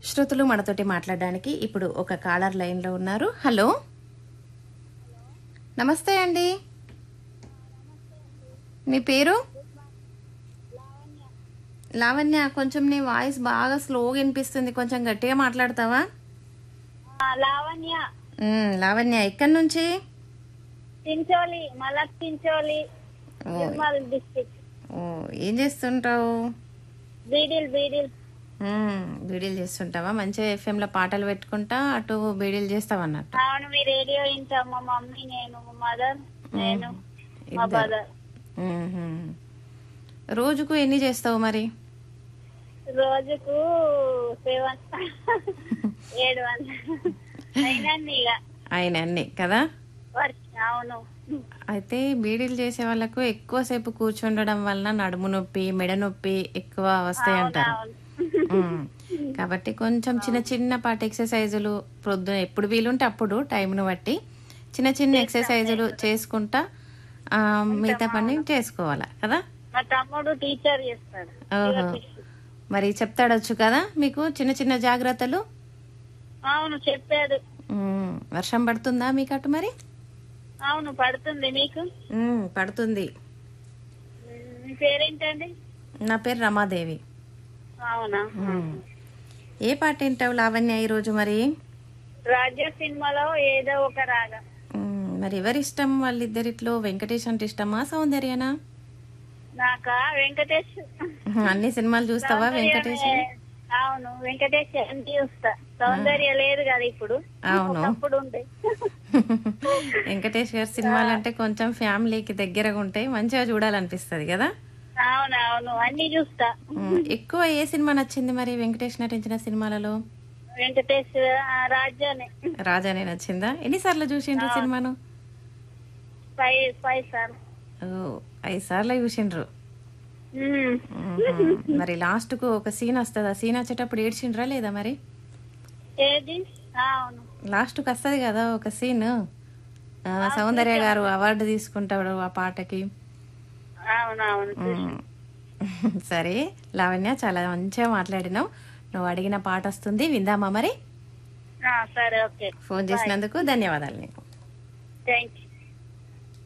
శ్రోతలు మనతోటి మాట్లాడడానికి ఇప్పుడు ఒక కాలర్ లైన్లో ఉన్నారు హలో నమస్తే అండి మీ పేరు లావణ్య కొంచెం నీ వాయిస్ బాగా స్లోగా వినిపిస్తుంది కొంచెం గట్టిగా మాట్లాడతావా ఆ, లావణ్య ఉమ్, లావణ్య ఎక్కడి నుంచి చించోలి మలక్ చించోలి ఓ, నిర్మల్ డిస్ట్రిక్ట్ ఓ, ఏం చేస్తుంటావు బీడిల్ బీడిల్ ఉమ్, బీడీలు చేస్తుంటావా మంచిగా FM లో పాటలు పెట్టుకుంటా అటు బీడీలు చేస్తావు అన్నట్టు అవును మీ రేడియో వింటాం మా మమ్మీ నేను మా మదర్ నేను మా ఇద్దరు. బ్రదర్ ఉహుం. రోజుకు ఎన్ని చేస్తావు మరి రోజుకు సెవెన్ ఏడు వందలు అయినండి ఇక ఆయన అన్ని కదా వర్క్ అవును అయితే బీడీలు చేసే వాళ్ళకు ఎక్కువసేపు కూర్చుండడం వలన నడుము నొప్పి మెడ నొప్పి ఎక్కువ వస్తాయి అంటారు అవును ఉమ్. కాబట్టి కొంచెం చిన్న చిన్న పాటి ఎక్సర్సైజులు ప్రొద్దున ఎప్పుడు వీలుంటే అప్పుడు టైంను బట్టి చిన్న చిన్న ఎక్సర్సైజులు చేసుకుంటా ఆ, మిగతా పని చేసుకోవాలా కదా మా తమ్ముడు టీచర్ చేస్తాడు ఓహో మరి చెప్తాడొచ్చు కదా మీకు చిన్న చిన్న జాగ్రత్తలు అవును చెప్పాడు ఉమ్, వర్షం పడుతుందా మీకు అటు మరి అవును పడుతుంది మీకు ఉమ్, పడుతుంది మీ పేరేంటండి నా పేరు రమాదేవి అవునా ఉమ్. ఏ పాట వింటావు లావణ్య ఈరోజు మరి రాజ్య సినిమాలో ఏదో ఒక రాగం ఉమ్, మరి ఎవరి ఇష్టం వాళ్ళిద్దరిట్లో వెంకటేష్ అంటే ఇష్టమా సౌందర్యనా నాకా వెంకటేష్ అన్ని సినిమాలు చూస్తావా వెంకటేష్ అవును వెంకటేష్ అన్ని చూస్తా సౌందర్య లేదు కదా ఇప్పుడు అవును ఒకప్పుడు ఉండే వెంకటేష్ గారి సినిమాలు అంటే కొంచెం ఫ్యామిలీకి దగ్గరగా ఉంటాయి మంచిగా చూడాలనిపిస్తది కదా అవును అవును అన్ని చూస్తా ఉమ్, ఎక్కువ ఏ సినిమా నచ్చింది మరి వెంకటేష్ నటించిన సినిమాలలో వెంకటేష్ ఆ, రాజ్యానే రాజానే నచ్చిందా ఎన్నిసార్లు చూసిండ్రు సినిమాను ఫైవ్ ఫైవ్ సార్ ఓ ఐదు సార్లు చూసిండ్రు ఉమ్. మ్మ్. మరి లాస్ట్ కు ఒక సీన్ వస్తుంది ఆ సీన్ వచ్చేటప్పుడు ఏడ్చిండ్రా లేదా మరి ఏది అవును లాస్ట్ కు వస్తుంది కదా ఒక సీన్ ఆ, సౌందర్య గారు అవార్డు తీసుకుంటాడు ఆ పాటకి అవును అవును మ్మ్. సరే లావణ్య చాలా మంచిగా మాట్లాడినావు నువ్వు అడిగిన పాట వస్తుంది విందామా మరి ఆ, సరే ఓకే ఫోన్ చేసినందుకు ధన్యవాదాలు నీకు థ్యాంక్ యూ